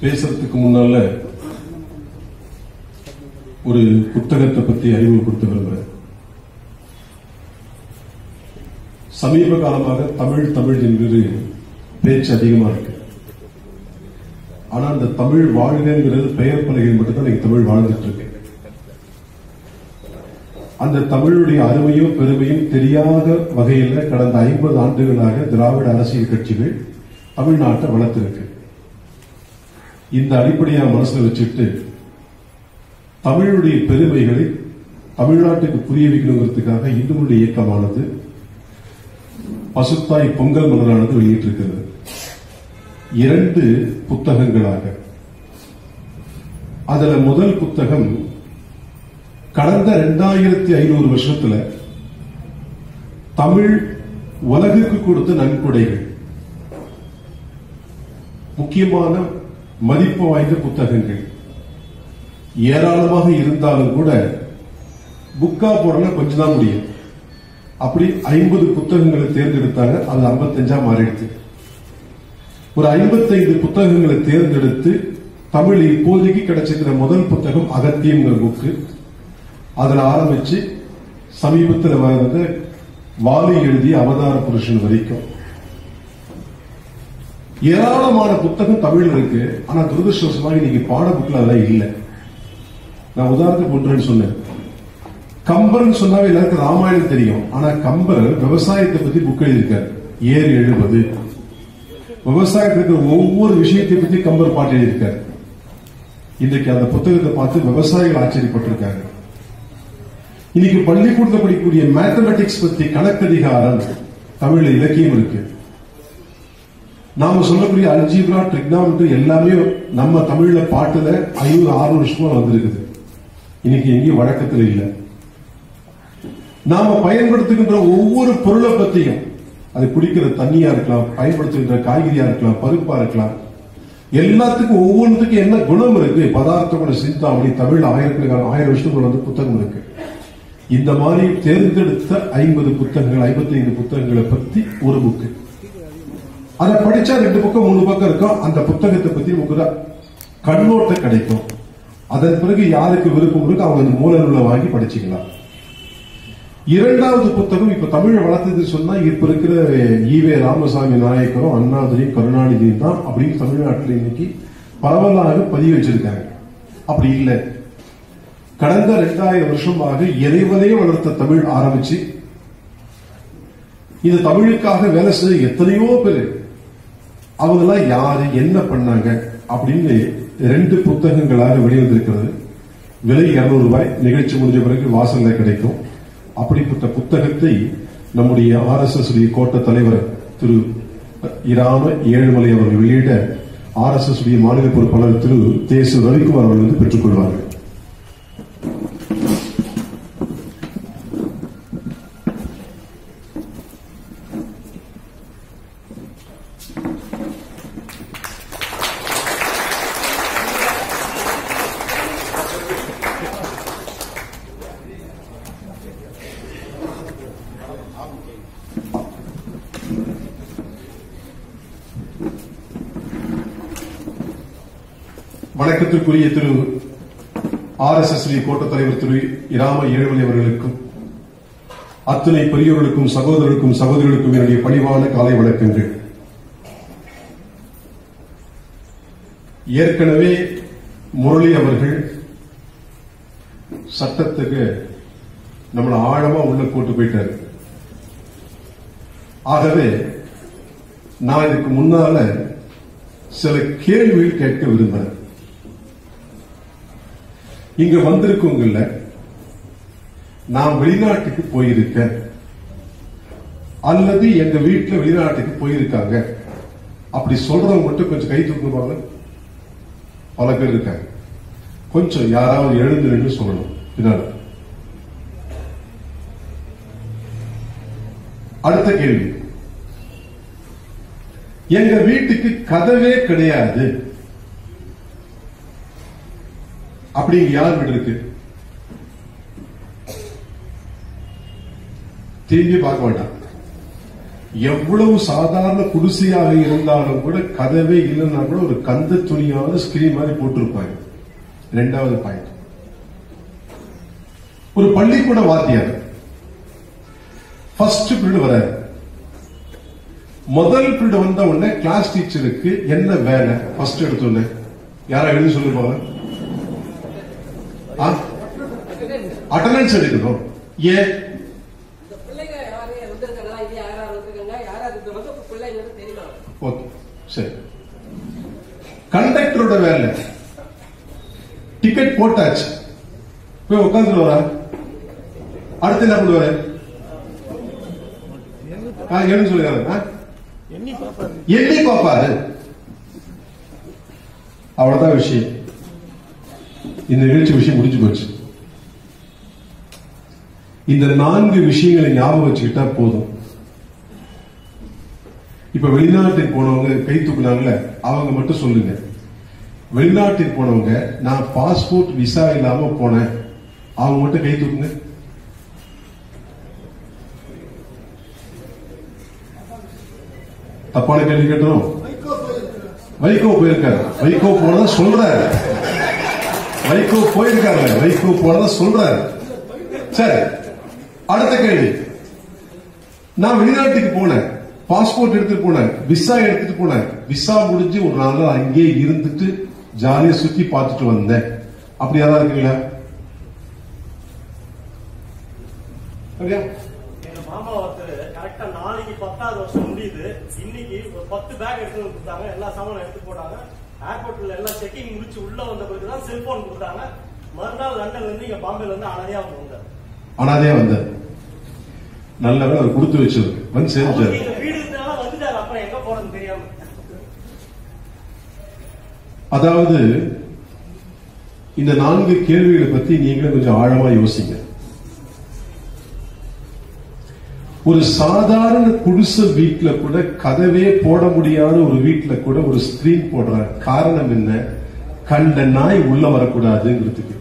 பேசுறதுக்கு முன்னால ஒரு புத்தகத்தை பத்தி அறிமுகப்படுத்த விரும்புறேன் சமீப காலமாக தமிழ் தமிழ் என்கிற பேச்சு அதிகமா இருக்கு ஆனா அந்த தமிழ் வாழ்கிறது பெயர் பலகையில் மட்டும்தான் நீங்க தமிழ் வாழ்ந்துட்டு இருக்கு அந்த தமிழுடைய அருமையும் பெருமையும் தெரியாத வகையில கடந்த ஐம்பது ஆண்டுகளாக திராவிட அரசியல் கட்சிகள் தமிழ்நாட்டை வளர்த்திருக்கு இந்த அடிப்படையா மனசுல வச்சுட்டு தமிழுடைய பெருமைகளை தமிழ்நாட்டுக்கு புரிய வைக்கணுங்கிறதுக்காக இந்துடைய இயக்கமானது பசுத்தாய் பொங்கல் மலரானது வெளியிட்டிருக்கிறது இரண்டு புத்தகங்களாக அதுல முதல் புத்தகம் கடந்த இரண்டாயிரத்தி ஐநூறு வருஷத்துல தமிழ் உலகுக்கு கொடுத்த நன்கொடைகள் முக்கியமான மதிப்பு வாய்ந்த புத்தகங்கள் ஏராளமாக இருந்தாலும் கூட புக்கா போடல கொஞ்சம் தான் முடியும் அப்படி ஐம்பது புத்தகங்களை தேர்ந்தெடுத்தாங்க அது ஐம்பத்தஞ்சா மாறிடுச்சு ஒரு ஐம்பத்தைந்து புத்தகங்களை தேர்ந்தெடுத்து தமிழ் இப்போதைக்கு கிடைச்சிருக்கிற முதல் புத்தகம் அகத்தியம்ங்கிற புக்கு அதுல ஆரம்பிச்சு சமீபத்தில் வந்த வாலி எழுதிய அவதார புருஷன் வரைக்கும் ஏராளமான புத்தகம் தமிழ்ல இருக்கு ஆனா துரதிருஷ்டவசமாக இன்னைக்கு பாட புக்ல அதெல்லாம் இல்லை நான் உதாரணத்துக்கு ஒன்றுன்னு சொன்னேன் கம்பர்னு சொன்னாவே எல்லாருக்கும் ராமாயணம் தெரியும் ஆனா கம்பர் விவசாயத்தை பத்தி புக் எழுதியிருக்காரு ஏர் எழுபது விவசாயத்தில் இருக்கிற ஒவ்வொரு விஷயத்தை பத்தி கம்பர் பாட்டு எழுதியிருக்காரு இன்றைக்கு அந்த புத்தகத்தை பார்த்து விவசாயிகள் ஆச்சரியப்பட்டிருக்காங்க இன்னைக்கு பள்ளிக்கூடத்தில் படிக்கக்கூடிய மேத்தமெட்டிக்ஸ் பத்தி கணக்கதிகாரம் தமிழ்ல இலக்கியம் இருக்கு நாம சொல்லக்கூடிய அல்ஜீப்ரா ட்ரிக்னாமெட்ரி எல்லாமே நம்ம தமிழ்ல பாட்டுல ஐநூறு ஆறு வருஷமா வந்திருக்குது இன்னைக்கு எங்கேயும் வழக்கத்தில் இல்லை நாம பயன்படுத்துகின்ற ஒவ்வொரு பொருளை பத்தியும் அது குடிக்கிற தண்ணியா இருக்கலாம் பயன்படுத்துகின்ற காய்கறியா இருக்கலாம் பருப்பா இருக்கலாம் எல்லாத்துக்கும் ஒவ்வொன்றுத்துக்கும் என்ன குணம் இருக்கு பதார்த்த குண சிந்தாமணி தமிழ் ஆயிரக்கணக்கான ஆயிரம் வருஷத்துக்குள்ள வந்து புத்தகம் இருக்கு இந்த மாதிரி தேர்ந்தெடுத்த ஐம்பது புத்தகங்கள் ஐம்பத்தி ஐந்து புத்தகங்களை பத்தி ஒரு புக்கு அதை படிச்சா ரெண்டு பக்கம் மூணு பக்கம் இருக்கும் அந்த புத்தகத்தை பத்தி நமக்கு கண்ணோட்டம் கிடைக்கும் அதன் பிறகு யாருக்கு விருப்பம் இருக்கு அவங்க அந்த மூல நூலை வாங்கி படிச்சுக்கலாம் இரண்டாவது புத்தகம் இப்ப தமிழை வளர்த்தது சொன்னா இப்ப இருக்கிற ஈவே ராமசாமி நாயக்கரும் அண்ணாதுரையும் கருணாநிதியும் தான் அப்படின்னு தமிழ்நாட்டில் இன்னைக்கு பரவலாக பதிவு வச்சிருக்காங்க அப்படி இல்லை கடந்த இரண்டாயிரம் வருஷமாக இறைவனே வளர்த்த தமிழ் ஆரம்பிச்சு இந்த தமிழுக்காக வேலை செய்ய எத்தனையோ பேர் அவங்க எல்லாம் யாரு என்ன பண்ணாங்க அப்படின்னு ரெண்டு புத்தகங்களாக வெளிவந்திருக்கிறது விலை இருநூறு ரூபாய் நிகழ்ச்சி முடிஞ்ச பிறகு வாசல்ல கிடைக்கும் அப்படிப்பட்ட புத்தகத்தை நம்முடைய ஆர் எஸ் எஸ் கோட்ட தலைவர் திரு இராம ஏழுமலை அவர்கள் வெளியிட ஆர் எஸ் எஸ் மாநில பொறுப்பாளர் திரு தேசு ரவிக்குமார் அவர்கள் வந்து பெற்றுக் கொள்வார்கள் வணக்கத்திற்குரிய திரு ஆர் எஸ் எஸ் கோட்ட தலைவர் திரு இராம ஏழுமலை அவர்களுக்கும் அத்தனை பெரியோர்களுக்கும் சகோதரர்களுக்கும் சகோதரிகளுக்கும் என்னுடைய பணிவான காலை வணக்கங்கள் ஏற்கனவே முரளி அவர்கள் சட்டத்துக்கு நம்மளை ஆழமா உள்ள போட்டு போயிட்டாரு ஆகவே நான் இதுக்கு முன்னால சில கேள்விகள் கேட்க விரும்புறேன் இங்க வந்திருக்கவங்கள நான் வெளிநாட்டுக்கு போயிருக்கேன் அல்லது எங்க வீட்டுல வெளிநாட்டுக்கு போயிருக்காங்க அப்படி சொல்றவங்க மட்டும் கொஞ்சம் கை தூக்குவாங்க பல பேர் இருக்காங்க கொஞ்சம் யாராவது எழுந்து நின்று சொல்லணும் பின்னால அடுத்த கேள்வி எங்க வீட்டுக்கு கதவே கிடையாது அப்படி இங்க யார் வீடு இருக்கு திரும்பி பார்க்க வேண்டாம் எவ்வளவு சாதாரண குடிசையாக இருந்தாலும் கூட கதவே இல்லைன்னா கூட ஒரு கந்த துணியாவது ஸ்கிரீன் மாதிரி போட்டிருப்பாங்க ரெண்டாவது பாயிண்ட் ஒரு பள்ளிக்கூட வாத்தியார் ஃபர்ஸ்ட் பீரியட் வராரு முதல் பீரியட் வந்த உடனே கிளாஸ் டீச்சருக்கு என்ன வேலை ஃபர்ஸ்ட் எடுத்த உடனே யாரா எழுதி சொல்லுவாங்க அட்டண்டன்ஸ் எடுக்கணும் ஏன் இந்த பிள்ளைங்க யாரு வந்திருக்காங்களா இது யார் யார் வந்திருக்காங்க யார் யார் இந்த வகுப்பு பிள்ளைங்கன்னு தெரியல ஓகே சரி கண்டக்டரோட வேலை டிக்கெட் போட்டாச்சு போய் உட்காந்துட்டு வரா அடுத்து என்ன பண்ணுவாரு ஆ, என்ன சொல்லுங்க எண்ணி பார்ப்பாரு அவ்வளவுதான் விஷயம் இந்த நிகழ்ச்சி விஷயம் முடிஞ்சு போச்சு இந்த நான்கு விஷயங்களை ஞாபகம் வச்சுக்கிட்டா போதும் இப்ப வெளிநாட்டுக்கு போனவங்க கை தூக்குனாங்கல்ல அவங்க மட்டும் சொல்லுங்க வெளிநாட்டுக்கு போனவங்க நான் பாஸ்போர்ட் விசா இல்லாம போனேன் அவங்க மட்டும் கை தூக்குங்க தப்பான கேள்வி கேட்டோம் வைகோ போயிருக்காரு வைகோ போனதா சொல்றாரு வைகோ போயிருக்காரு வைகோ போனதா சொல்றாரு சரி அடுத்த கேள்வி நான் வெளிநாட்டுக்கு போனேன் பாஸ்போர்ட் எடுத்துட்டு போனேன் விசா எடுத்துட்டு போனேன் விசா முடிஞ்சு ஒரு நாள் தான் அங்கேயே இருந்துட்டு ஜாலியா சுத்தி பார்த்துட்டு வந்தேன் அப்படி யாராவது இருக்கீங்களா அப்படியா எங்க மாமா ஒருத்தர் கரெக்டா நாளைக்கு பத்தாவது வருஷம் முடியுது இன்னைக்கு ஒரு பத்து பேக் எடுத்து வந்து கொடுத்தாங்க எல்லா சாமானும் எடுத்து போட்டாங்க ஏர்போர்ட்ல எல்லாம் செக்கிங் முடிச்சு உள்ள வந்த பிறகு தான் செல்போன் கொடுத்தாங்க மறுநாள் லண்டன்ல இருந்து இங்க பாம்பேல இருந்து அனதையா அவங்க வந்தார் அனாதையா வந்தார் நல்ல வேளை அவர் கொடுத்து வச்சது வந்து சேர்ந்துட்டாரு அவருக்கு இந்த வீடு இருக்கிறனால வந்துட்டாரு அப்புறம் எங்க போறதுன்னு தெரியாம அதாவது இந்த நான்கு கேள்விகளை பத்தி நீங்களும் கொஞ்சம் ஆழமா யோசிங்க ஒரு சாதாரண குடிசை வீட்டுல கூட கதவே போட முடியாத ஒரு வீட்டுல கூட ஒரு ஸ்கிரீன் போடுற காரணம் என்ன கண்ட நாய் உள்ள வரக்கூடாதுங்கிறதுக்கு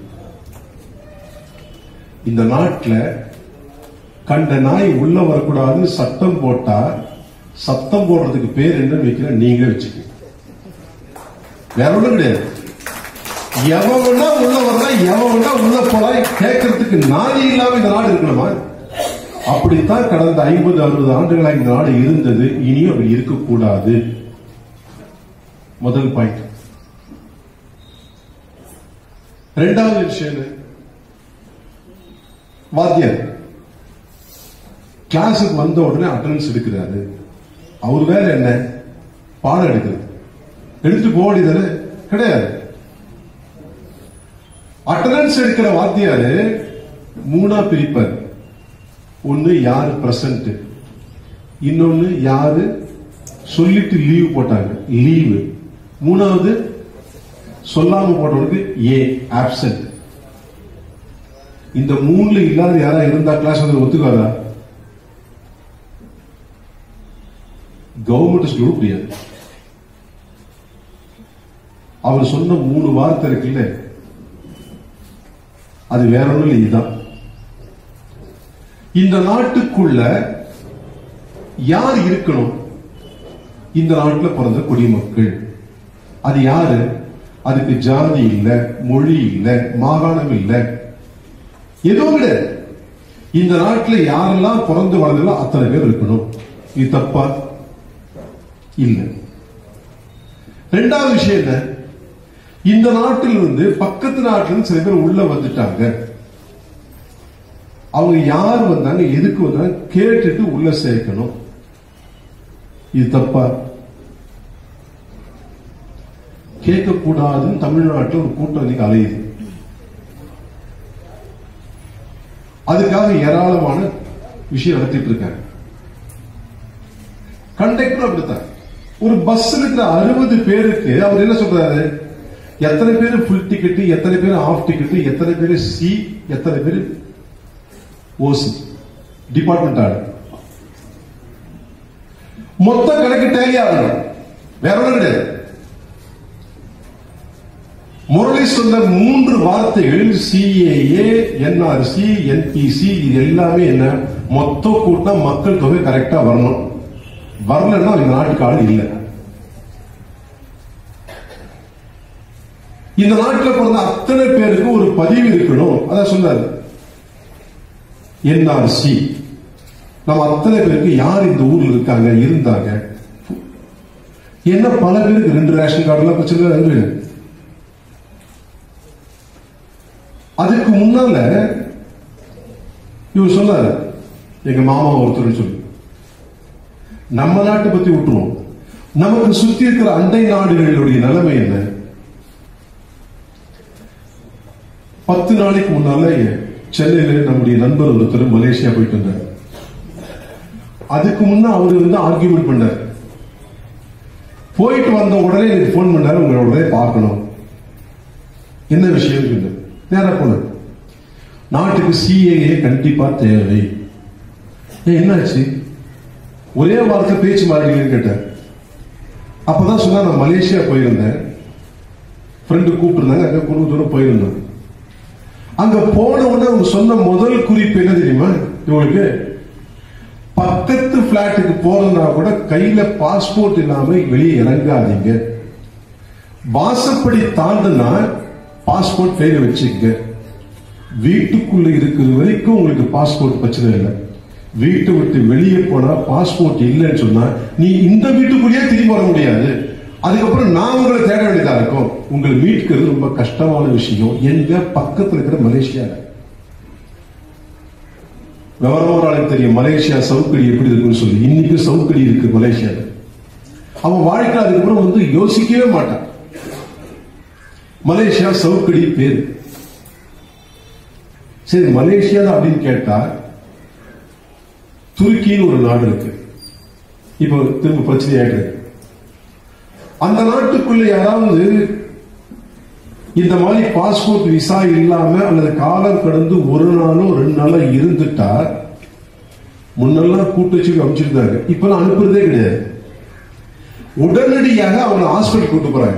இந்த நாட்டுல கண்ட நாய் உள்ள வரக்கூடாதுன்னு சட்டம் போட்டா சத்தம் போடுறதுக்கு பேர் என்னன்னு வைக்கிற நீங்களே வச்சுக்கோங்க வேற ஒண்ணும் கிடையாது எவன் வேணா உள்ள வரலாம் எவன் வேணா உள்ள போலாம் கேட்கறதுக்கு நாதி இல்லாம இந்த நாடு இருக்கணுமா அப்படித்தான் கடந்த ஐம்பது அறுபது ஆண்டுகளாக இந்த நாடு இருந்தது இனியும் அப்படி இருக்கக்கூடாது முதல் பாயிண்ட் ரெண்டாவது விஷயம் என்ன? வாத்தியார் கிளாஸுக்கு வந்த உடனே அட்டண்டன்ஸ் எடுக்கிறாரு அவர் வேலை என்ன பாடம் எடுக்கிறது எடுத்துட்டு போக வேண்டியதானே கிடையாது அட்டண்டன்ஸ் எடுக்கிற வாத்தியாரு மூணா பிரிப்பார் ஒன்னு யாரு பிரசன்ட் இன்னொன்னு யாரு சொல்லிட்டு லீவ் போட்டாங்க லீவு மூணாவது சொல்லாம போட்டவனுக்கு ஏ ஆப்சன்ட் இந்த மூணுல இல்லாத யாரா இருந்தா கிளாஸ் வந்து ஒத்துக்காதா கவர்மெண்ட் சொல்ல முடியாது அவர் சொன்ன மூணு வார்த்தை இருக்குல்ல அது வேற ஒண்ணும் இல்லை இதுதான் இந்த நாட்டுக்குள்ள யார் இருக்கணும் இந்த நாட்டுல பிறந்த குடிமக்கள் அது யாரு அதுக்கு ஜாதி இல்ல மொழி இல்ல மாகாணம் இல்ல எதுவும் கிடையாது இந்த நாட்டுல யாரெல்லாம் பிறந்து வளர்ந்தோ அத்தனை பேர் இருக்கணும் இது தப்பா இல்ல ரெண்டாவது விஷயம் என்ன இந்த நாட்டில் இருந்து பக்கத்து நாட்டில இருந்து சில பேர் உள்ள வந்துட்டாங்க அவங்க யார் வந்தாங்க எதுக்கு வந்தாங்க கேட்டுட்டு உள்ள சேர்க்கணும் இது தப்பா கேட்கக்கூடாதுன்னு தமிழ்நாட்டில் ஒரு கூட்டம் இன்னைக்கு அலையுது அதுக்காக ஏராளமான விஷயம் நடத்திட்டு இருக்காங்க கண்டக்டர் அப்படித்தான் ஒரு பஸ் இருக்கிற அறுபது பேருக்கு அவர் என்ன சொல்றாரு எத்தனை பேர் ஃபுல் டிக்கெட் எத்தனை பேர் ஆஃப் டிக்கெட் எத்தனை பேர் சி எத்தனை பேர் ஓசி டிபார்ட்மெண்ட் ஆடு மொத்த கணக்கு டேலி ஆகணும் வேற ஒண்ணும் கிடையாது முரளி சொன்ன மூன்று வார்த்தைகள் சிஏஏ என்ஆர்சி என்பிசி இது எல்லாமே என்ன மொத்த கூட்டம் மக்கள் தொகை கரெக்டா வரணும் வரலன்னா இந்த நாட்டுக்கு ஆள் இல்லை இந்த நாட்டில் பிறந்த அத்தனை பேருக்கு ஒரு பதிவு இருக்கணும் அதான் சொன்னாரு என்ஆர்சி நம்ம அத்தனை பேருக்கு யார் இந்த ஊர்ல இருக்காங்க இருந்தாங்க என்ன பல பேருக்கு ரெண்டு ரேஷன் கார்டுலாம் பிரச்சனை ரெண்டு அதுக்கு முன்னால இவர் சொன்னாரு எங்க மாமா ஒருத்தர் சொல்லி நம்ம நாட்டை பத்தி விட்டுருவோம் நமக்கு சுத்தி இருக்கிற அண்டை நாடுகளுடைய நிலைமை என்ன பத்து நாளைக்கு முன்னால சென்னையில நம்முடைய நண்பர் ஒருத்தர் மலேசியா போயிட்டு வந்தார் அதுக்கு முன்ன அவரு வந்து ஆர்கியூமெண்ட் பண்ணார் போயிட்டு வந்த உடனே எனக்கு போன் பண்ணாரு உங்களை உடனே பார்க்கணும் என்ன விஷயம் சொன்னார் நேரா போனார் நாட்டுக்கு சிஏஏ கண்டிப்பா தேவை ஏன் என்னாச்சு ஒரே வார்த்தை பேச்சு மாறினீங்கன்னு கேட்டார் அப்பதான் சொன்னா நான் மலேசியா போயிருந்தேன் ஃப்ரெண்டு கூப்பிட்டுருந்தாங்க அங்க குடும்ப தூரம் போயிருந்தேன் அங்க போன உடனே அவங்க சொன்ன முதல் குறிப்பு என்ன தெரியுமா இவங்களுக்கு பக்கத்து பிளாட்டுக்கு போறதுனா கூட கையில பாஸ்போர்ட் இல்லாம வெளியே இறங்காதீங்க வாசப்படி தாண்டுனா பாஸ்போர்ட் கையில வச்சுக்க வீட்டுக்குள்ள இருக்கிற வரைக்கும் உங்களுக்கு பாஸ்போர்ட் பிரச்சனை இல்லை வீட்டை விட்டு வெளியே போனா பாஸ்போர்ட் இல்லைன்னு சொன்னா நீ இந்த வீட்டுக்குள்ளேயே திரும்பி வர முடியாது அதுக்கப்புறம் நான் உங்களை தேட வேண்டியதா இருக்கும் உங்களை மீட்கிறது ரொம்ப கஷ்டமான விஷயம் எங்க பக்கத்துல இருக்கிற மலேசியால விவரம் ஒரு ஆளுக்கு தெரியும் மலேசியா சவுக்கடி எப்படி இருக்குன்னு சொல்லி இன்னைக்கு சவுக்கடி இருக்கு மலேசியால அவன் வாழ்க்கை அதுக்கப்புறம் வந்து யோசிக்கவே மாட்டான் மலேசியா சவுக்கடி பேரு சரி மலேசியா தான் அப்படின்னு கேட்டா துருக்கின்னு ஒரு நாடு இருக்கு இப்போ திரும்ப பிரச்சனை ஆயிட்டு அந்த நாட்டுக்குள்ள யாராவது இந்த மாதிரி பாஸ்போர்ட் விசா இல்லாம அல்லது காலம் கடந்து ஒரு நாளோ ரெண்டு நாளோ இருந்துட்டா முன்னெல்லாம் கூட்டு வச்சு அமைச்சிருந்தாங்க இப்ப அனுப்புறதே கிடையாது உடனடியாக அவனை ஹாஸ்பிட்டல் கூட்டு போறாங்க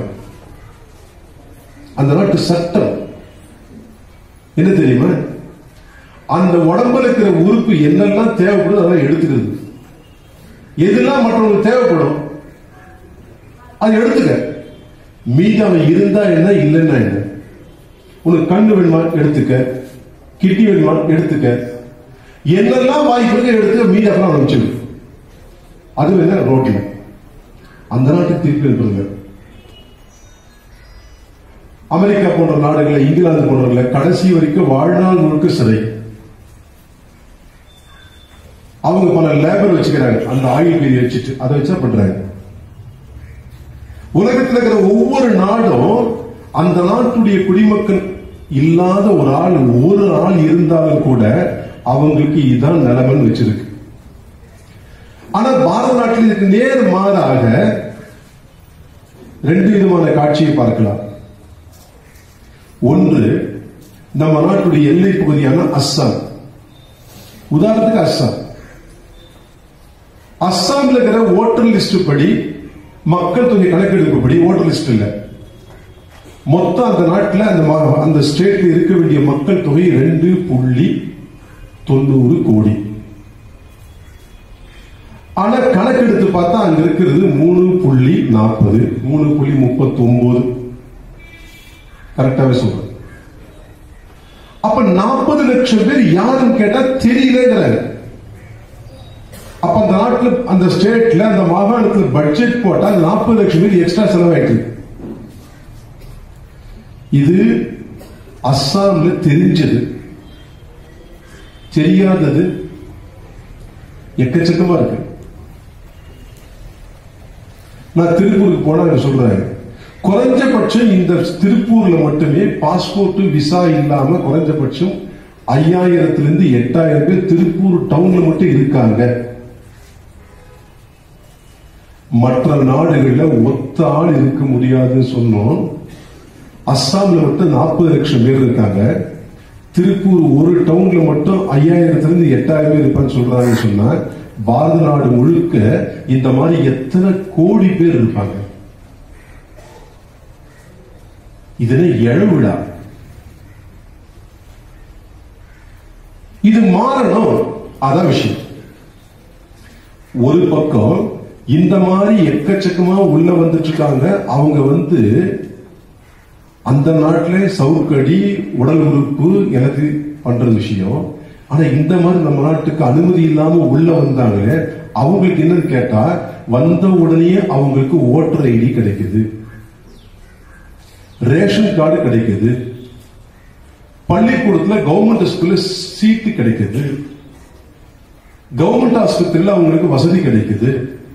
அந்த நாட்டு சட்டம் என்ன தெரியுமா அந்த உடம்புல இருக்கிற உறுப்பு என்னெல்லாம் தேவைப்படுது அதெல்லாம் எடுத்துக்கிறது எதெல்லாம் மற்றவங்களுக்கு தேவைப்படும் அதை எடுத்துக்க மீதி அவன் இருந்தா என்ன இல்லைன்னா என்ன உனக்கு கண்ணு வேணுமா எடுத்துக்க கிட்னி வேணுமா எடுத்துக்க என்னெல்லாம் வாய்ப்பு இருக்கு எடுத்துக்க மீதி அப்புறம் அவனை வச்சிரு அது என்ன ரோட்ல அந்த நாட்டுக்கு திருப்பி அனுப்புறது அமெரிக்கா போன்ற நாடுகளை இங்கிலாந்து போன்றவர்களை கடைசி வரைக்கும் வாழ்நாள் முழுக்க சிறை அவங்க பல லேபர் வச்சுக்கிறாங்க அந்த ஆயில் பீரி வச்சுட்டு அதை வச்சா பண்றாங்க உலகத்தில் இருக்கிற ஒவ்வொரு நாடும் அந்த நாட்டுடைய குடிமக்கள் இல்லாத ஒரு ஆள் ஒரு ஆள் இருந்தாலும் கூட அவங்களுக்கு இதான் நிலைமைன்னு வச்சிருக்கு ஆனா பாரத நாட்டில் இதுக்கு நேர் மாறாக ரெண்டு விதமான காட்சியை பார்க்கலாம் ஒன்று நம்ம நாட்டுடைய எல்லை பகுதியான அஸ்ஸாம் உதாரணத்துக்கு அஸ்ஸாம் அஸ்ஸாம்ல இருக்கிற ஓட்டர் லிஸ்ட் படி மக்கள் தொகை கணக்கெடுப்புப்படி ஓட்டர் லிஸ்ட் இல்ல மொத்தம் அந்த நாட்டில் அந்த மா- அந்த ஸ்டேட்ல இருக்க வேண்டிய மக்கள் தொகை ரெண்டு புள்ளி தொண்ணூறு கோடி ஆனா கணக்கெடுத்து பார்த்தா அங்க இருக்கிறது மூணு புள்ளி நாற்பது மூணு புள்ளி முப்பத்தி ஒன்பது கரெக்டாவே சொல்றேன் அப்ப நாற்பது லட்சம் பேர் யாருன்னு கேட்டா தெரியலங்கிறாங்க அப்ப அந்த நாட்டுல அந்த ஸ்டேட்ல அந்த மாகாணத்துல பட்ஜெட் போட்டா நாற்பது லட்சம் பேர் எக்ஸ்ட்ரா செலவாயிட்டு இது அஸ்ஸாம்ல தெரிஞ்சது தெரியாதது எக்கச்சக்கமா இருக்கு நான் திருப்பூருக்கு போனா அங்க சொல்றேன் குறைஞ்சபட்சம் இந்த திருப்பூர்ல மட்டுமே பாஸ்போர்ட் விசா இல்லாம குறைஞ்சபட்சம் ஐயாயிரத்துல இருந்து எட்டாயிரம் பேர் திருப்பூர் டவுன்ல மட்டும் இருக்காங்க மற்ற நாடுகள்ல ஒத்த ஆள் இருக்க முடியாதுன்னு சொன்னோம் அஸ்ஸாம்ல மட்டும் நாற்பது லட்சம் பேர் இருக்காங்க திருப்பூர் ஒரு டவுன்ல மட்டும் ஐயாயிரத்துல இருந்து எட்டாயிரம் பேர் இருப்பான்னு சொல்றாங்கன்னு சொன்னா பாரத நாடு முழுக்க இந்த மாதிரி எத்தனை கோடி பேர் இருப்பாங்க இதனை எழுவிழா இது மாறணும் அதான் விஷயம் ஒரு பக்கம் இந்த மாதிரி எக்கச்சக்கமா உள்ள வந்துட்டு இருக்காங்க அவங்க வந்து அந்த நாட்டிலே சவுக்கடி உடல் உறுப்பு எனக்கு பண்ற விஷயம் ஆனா இந்த மாதிரி நம்ம நாட்டுக்கு அனுமதி இல்லாம உள்ள வந்தாங்க அவங்களுக்கு என்னன்னு கேட்டா வந்த உடனே அவங்களுக்கு ஓட்டர் ஐடி கிடைக்குது ரேஷன் கார்டு கிடைக்குது பள்ளிக்கூடத்துல கவர்மெண்ட் ஸ்கூல்ல சீட்டு கிடைக்குது கவர்மெண்ட் ஆஸ்பத்திரியில அவங்களுக்கு வசதி கிடைக்குது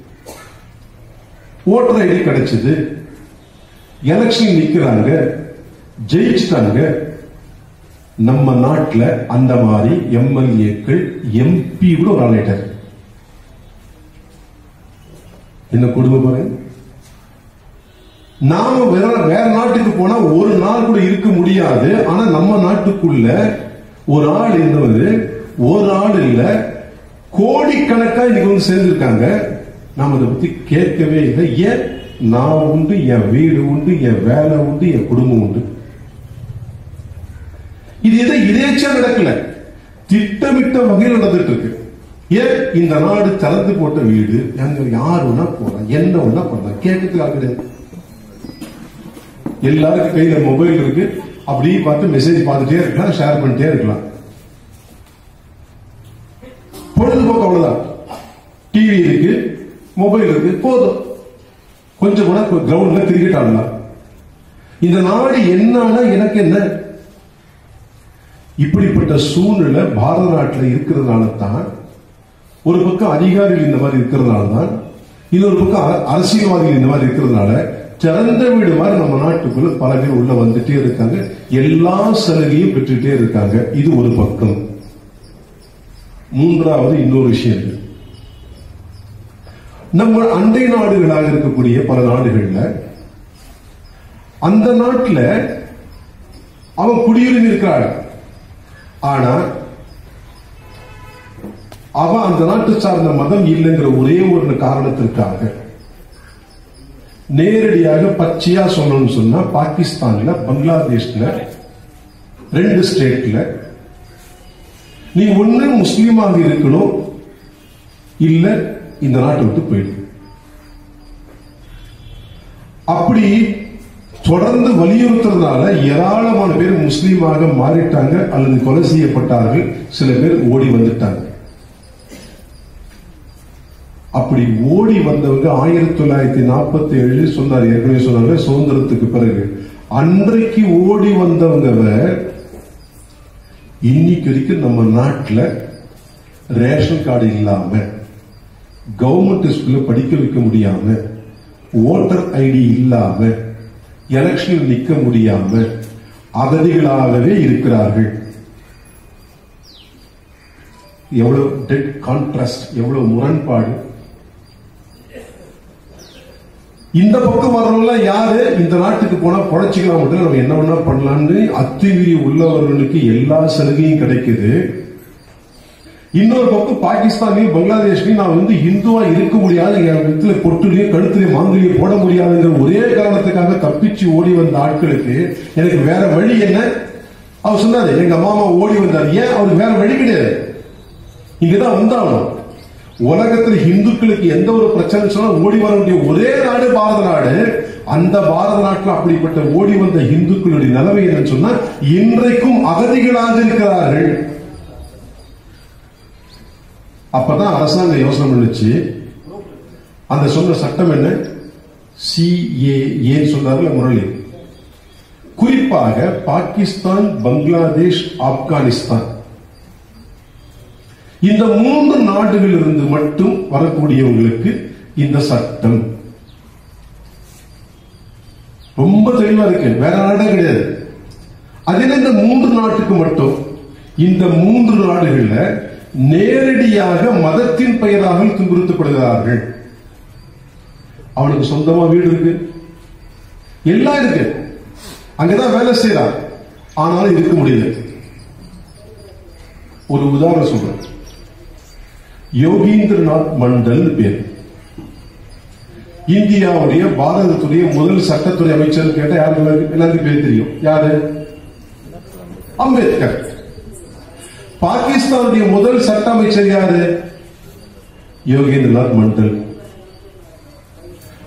ஓட்டர் ஐடி கிடைச்சது எலெக்ஷன் நிக்கிறாங்க ஜெயிச்சிட்டாங்க நம்ம நாட்டுல அந்த மாதிரி எம்எல்ஏக்கள் எம்பி கூட ஒரு ஆளாயிட்டார் என்ன கொடுமை பாருங்க நாம வேற வேற நாட்டுக்கு போனா ஒரு நாள் கூட இருக்க முடியாது ஆனா நம்ம நாட்டுக்குள்ள ஒரு ஆள் இருந்தவர் ஒரு ஆள் இல்ல கோடிக்கணக்கா இன்னைக்கு வந்து சேர்ந்திருக்காங்க நாம அதை பத்தி கேட்கவே இல்லை ஏன் நான் உண்டு என் வீடு உண்டு என் வேலை உண்டு என் குடும்பம் உண்டு இது எதை இதேச்சா நடக்கல திட்டமிட்ட வகையில் நடந்துட்டு இருக்கு ஏன் இந்த நாடு திறந்து போட்ட வீடு அங்க யார் வேணா போலாம் என்ன வேணா பண்ணலாம் கேட்கறதுக்கு ஆள் கிடையாது எல்லாருக்கும் கையில மொபைல் இருக்கு அப்படியே பார்த்து மெசேஜ் பார்த்துட்டே இருக்கலாம் ஷேர் பண்ணிட்டே இருக்கலாம் பொழுதுபோக்கு அவ்வளவுதான் டிவி இருக்கு மொபைல் இருக்கு போதும் கொஞ்சம் கூட கிரவுண்ட்ல கிரிக்கெட் ஆடலாம் இந்த நாடு என்னன்னா எனக்கு என்ன இப்படிப்பட்ட சூழ்நிலை பாரத நாட்டில் இருக்கிறதுனால தான் ஒரு பக்கம் அதிகாரிகள் இந்த மாதிரி இருக்கிறதுனால தான் இன்னொரு பக்கம் அர- அரசியல்வாதிகள் இந்த மாதிரி இருக்கிறதுனால திறந்த வீடு மாதிரி நம்ம நாட்டுக்குள்ள பல பேர் உள்ள வந்துட்டே இருக்காங்க எல்லா சலுகையும் பெற்றுட்டே இருக்காங்க இது ஒரு பக்கம் மூன்றாவது இன்னொரு விஷயம் இருக்கு நம்ம அண்டை நாடுகளாக இருக்கக்கூடிய பல நாடுகள்ல அந்த நாட்டுல அவன் குடியுரிமை இருக்கிறாள் ஆனா அவன் அந்த நாட்டு சார்ந்த மதம் இல்லைங்கிற ஒரே ஒரு காரணத்திற்காக நேரடியாக பச்சையா சொல்லணும்னு சொன்னா பாகிஸ்தான்ல பங்களாதேஷ்ல ரெண்டு ஸ்டேட்ல நீ ஒண்ணு முஸ்லீமாக இருக்கணும் இல்ல இந்த நாட்டை விட்டு போயிடு அப்படி தொடர்ந்து வலியுறுத்துறதுனால ஏராளமான பேர் முஸ்லீமாக மாறிட்டாங்க அல்லது கொலை செய்யப்பட்டார்கள் சில பேர் ஓடி வந்துட்டாங்க அப்படி ஓடி வந்தவங்க ஆயிரத்தி தொள்ளாயிரத்தி நாற்பத்தி ஏழு சொன்னார் ஏற்கனவே சொன்னாங்க சுதந்திரத்துக்கு பிறகு அன்றைக்கு ஓடி வந்தவங்க இன்னைக்கு வரைக்கும் நம்ம நாட்டுல ரேஷன் கார்டு இல்லாம கவர்மெண்ட் ஸ்கூல்ல படிக்க வைக்க முடியாம ஓட்டர் ஐடி இல்லாம எலெக்ஷனில் நிக்க முடியாம அகதிகளாகவே இருக்கிறார்கள் எவ்வளவு டெட் கான்ட்ராஸ்ட் எவ்வளவு முரண்பாடு இந்த பக்கம் வர்றவங்க யாரு இந்த நாட்டுக்கு போனா பொழைச்சிக்கலாம் மட்டும் நம்ம என்ன வேணா பண்ணலாம்னு அத்துமீறி உள்ளவர்களுக்கு எல்லா சலுகையும் கிடைக்குது இன்னொரு பக்கம் பாகிஸ்தான்லயும் பங்களாதேஷ்லயும் நான் வந்து இந்துவா இருக்க முடியாது என் இடத்துல பொட்டுலயும் கழுத்துலயும் மாங்குலயும் போட முடியாதுங்கிற ஒரே காரணத்துக்காக தப்பிச்சு ஓடி வந்த ஆட்களுக்கு எனக்கு வேற வழி என்ன அவர் சொன்னாரு எங்க மாமா ஓடி வந்தார் ஏன் அவருக்கு வேற வழி கிடையாது இங்கதான் வந்தாகணும் உலகத்தில் இந்துக்களுக்கு எந்த ஒரு பிரச்சனை சொன்னா ஓடி வர வேண்டிய ஒரே நாடு பாரத நாடு அந்த பாரத நாட்டில் அப்படிப்பட்ட ஓடி வந்த இந்துக்களுடைய நிலைமை என்னன்னு சொன்னா இன்றைக்கும் அகதிகளாக இருக்கிறார்கள் அப்பதான் அரசாங்கம் யோசனை பண்ணுச்சு அந்த சொன்ன சட்டம் என்ன சிஏஏ சொன்னார்ல முரளி குறிப்பாக பாகிஸ்தான் பங்களாதேஷ் ஆப்கானிஸ்தான் இந்த மூன்று நாடுகளில் இருந்து மட்டும் வரக்கூடியவங்களுக்கு இந்த சட்டம் ரொம்ப தெளிவா இருக்கு வேற நாடே கிடையாது அதில் இந்த மூன்று நாட்டுக்கு மட்டும் இந்த மூன்று நாடுகள்ல நேரடியாக மதத்தின் பெயராக துன்புறுத்தப்படுகிறார்கள் அவனுக்கு சொந்தமா வீடு இருக்கு எல்லாம் இருக்கு அங்கதான் வேலை செய்யறான் ஆனாலும் இருக்க முடியல ஒரு உதாரணம் சொல்றேன் யோகீந்திரநாத் மண்டல் பேர் இந்தியாவுடைய பாரதத்துடைய முதல் சட்டத்துறை அமைச்சர் கேட்ட யாருக்கு எல்லாருக்கும் பேர் தெரியும் யாரு அம்பேத்கர் பாகிஸ்தானுடைய முதல் சட்ட அமைச்சர் யாரு யோகேந்திரநாத் மண்டல்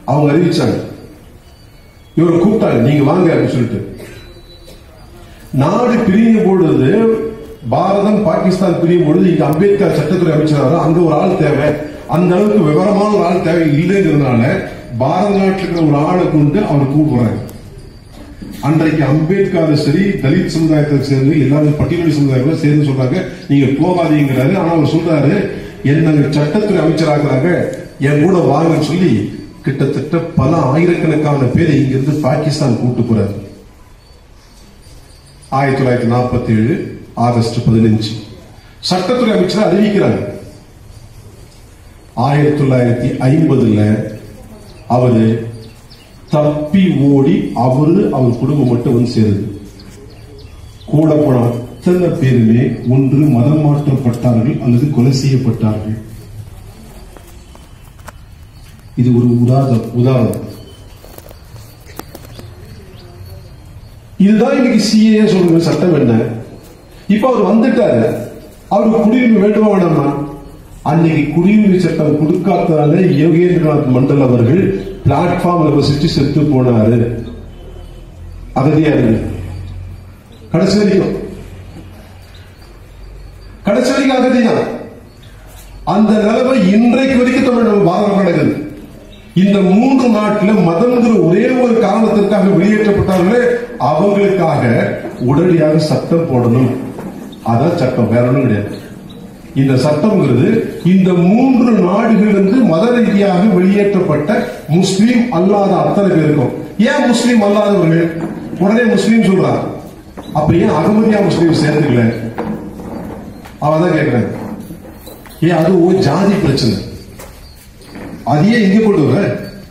அவங்க அறிவிச்சாங்க இவரை கூப்பிட்டாங்க நீங்க வாங்க அப்படின்னு சொல்லிட்டு நாடு பிரியும் பொழுது பாரதம் பாகிஸ்தான் பிரியும் பொழுது இங்க அம்பேத்கர் சட்டத்துறை அமைச்சராக அங்க ஒரு ஆள் தேவை அந்த அளவுக்கு விவரமான ஒரு ஆள் தேவை இல்லைங்கிறதுனால பாரத நாட்டில் இருக்கிற ஒரு ஆளை கொண்டு அவர் கூப்பிடுறாங்க அன்றைக்கு அம்பேத்கர் சரி தலித் சமுதாயத்தை சேர்ந்து எல்லாரும் பட்டியலி சமுதாயத்துல சேர்ந்து சொல்றாங்க நீங்க போகாதீங்கிறாரு ஆனா அவர் சொல்றாரு என்ன சட்டத்துறை அமைச்சராகிறாங்க என் கூட வாங்கன்னு சொல்லி கிட்டத்தட்ட பல ஆயிரக்கணக்கான பேரை இங்கிருந்து பாகிஸ்தான் கூட்டு போறாரு ஆயிரத்தி தொள்ளாயிரத்தி நாற்பத்தி ஏழு ஆகஸ்ட் பதினஞ்சு சட்டத்துறை அமைச்சர் அறிவிக்கிறாங்க ஆயிரத்தி தொள்ளாயிரத்தி ஐம்பதுல அவரு தப்பி ஓடி அவரு அவர் குடும்பம் மட்டும் வந்து சேருது கூட போன அத்தனை பேருமே ஒன்று மதம் மாற்றப்பட்டார்கள் அல்லது கொலை செய்யப்பட்டார்கள் இது ஒரு உதாரணம் உதாரணம் இதுதான் இன்னைக்கு சிஏ சொல்ற சட்டம் என்ன இப்ப அவர் வந்துட்டாரு அவருக்கு குடியுரிமை வேண்டுமா வேண்டாமா அன்னைக்கு குடியுரிமை சட்டம் கொடுக்காததால யோகேந்திரநாத் மண்டல் அவர்கள் பிளாட்ஃபார்ம்ல வசிச்சு செத்து போனாரு அகதியா இருந்து கடைசி வரைக்கும் கடைசி வரைக்கும் அகதிதான் அந்த நிலைமை இன்றைக்கு வரைக்கும் தமிழ் நம்ம பாரதம் நடக்குது இந்த மூன்று நாட்டில் மதம்ங்கிற ஒரே ஒரு காரணத்திற்காக வெளியேற்றப்பட்டார்களே அவங்களுக்காக உடனடியாக சட்டம் போடணும் அதான் சட்டம் வேற ஒண்ணும் கிடையாது இந்த சட்டம்ங்கிறது இந்த மூன்று நாடுகளிலிருந்து மத ரீதியாக வெளியேற்றப்பட்ட முஸ்லீம் அல்லாத அத்தனை பேருக்கும் ஏன் முஸ்லீம் அல்லாதவர்கள் உடனே முஸ்லீம் சொல்றான் அப்ப ஏன் அகமதியா முஸ்லீம் சேர்த்துக்கல அவதான் கேட்கிறேன் ஏன் அது ஒரு ஜாதி பிரச்சனை அதையே இங்க கொண்டு வர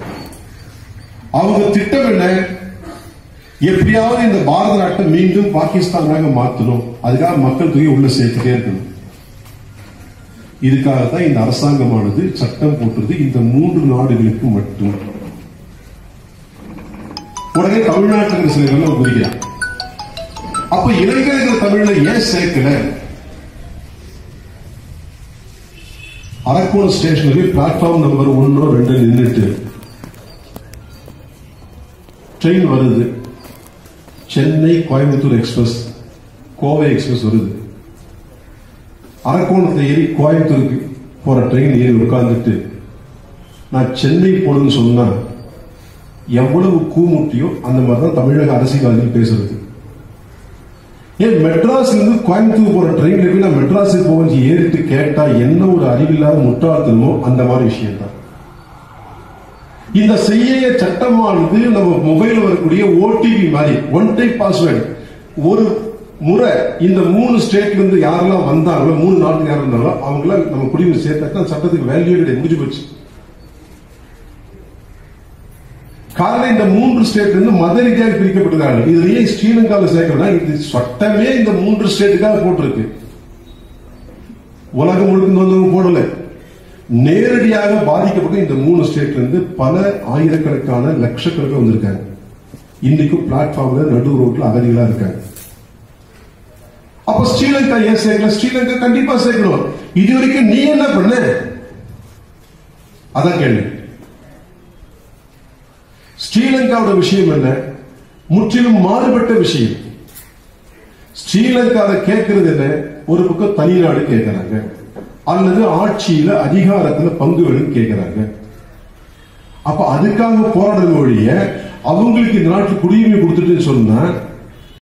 அவங்க திட்டம் என்ன எப்படியாவது இந்த பாரத நாட்டை மீண்டும் பாகிஸ்தானாக மாத்தணும் அதுக்காக மக்கள் தொகை உள்ள சேர்த்துட்டே இருக்கணும் இதுக்காக தான் இந்த அரசாங்கமானது சட்டம் போட்டது இந்த மூன்று நாடுகளுக்கு மட்டும் உடனே தமிழ்நாட்டில் இருக்கிற சில இதெல்லாம் குறிக்கிறான் அப்ப இளைஞர்கள் தமிழ்ல ஏன் சேர்க்கல அரக்கோணம் ஸ்டேஷன்ல போய் பிளாட்ஃபார்ம் நம்பர் ஒன்னோ ரெண்டு நின்றுட்டு ட்ரெயின் வருது சென்னை கோயம்புத்தூர் எக்ஸ்பிரஸ் கோவை எக்ஸ்பிரஸ் வருது அரக்கோணத்தை ஏறி கோயம்புத்தூருக்கு போற ட்ரெயின் ஏறி உட்கார்ந்துட்டு நான் சென்னை போகணும்னு சொன்னா எவ்வளவு கூமுட்டியோ அந்த மாதிரி தான் தமிழக அரசியல்வாதிகள் பேசுறது ஏன் மெட்ராஸ்ல இருந்து கோயம்புத்தூர் போற ட்ரெயின்ல போய் நான் மெட்ராஸுக்கு போக ஏறிட்டு கேட்டா என்ன ஒரு அறிவில்லாத முட்டாள்தனமோ அந்த மாதிரி விஷயம் தான் இந்த செய்ய சட்டமானது நம்ம மொபைல் வரக்கூடிய ஓடிபி மாதிரி ஒன் டைப் பாஸ்வேர்டு ஒரு முறை இந்த மூணு ஸ்டேட்ல இருந்து யாரெல்லாம் வந்தாங்களோ மூணு நாட்டுக்கு யார் இருந்தாங்களோ அவங்கள நம்ம குடியுரிமை சேர்த்தாக்க அந்த சட்டத்துக்கு வேல்யூ கிடையாது முடிஞ்சு போச்சு காரணம் இந்த மூன்று ஸ்டேட்ல இருந்து மத ரீதியாக பிரிக்கப்பட்டிருக்காங்க இதுலயே ஸ்ரீலங்காவில் சேர்க்கணும் இது சட்டமே இந்த மூன்று ஸ்டேட்டுக்காக போட்டிருக்கு உலகம் முழுக்க வந்தவங்க போடல நேரடியாக பாதிக்கப்பட்ட இந்த மூணு ஸ்டேட்ல இருந்து பல ஆயிரக்கணக்கான லட்சக்கணக்கில் வந்திருக்காங்க இன்னைக்கும் பிளாட்ஃபார்ம்ல நடு ரோட்ல அகதிகளா இருக்காங்க அப்ப ஸ்ரீலங்கா ஏன் சேர்க்கல ஸ்ரீலங்கா கண்டிப்பா சேர்க்கணும் இது வரைக்கும் நீ என்ன பண்ண அதான் கேள்வி ஸ்ரீலங்காவோட விஷயம் என்ன முற்றிலும் மாறுபட்ட விஷயம் ஸ்ரீலங்காவை கேட்கறது என்ன ஒரு பக்கம் தனிநாடு கேட்கிறாங்க அல்லது ஆட்சியில அதிகாரத்துல பங்கு வேணும் கேட்கிறாங்க அப்ப அதுக்காக போராடுறது ஒழிய அவங்களுக்கு இந்த நாட்டுல குடியுரிமை கொடுத்துட்டு சொன்னா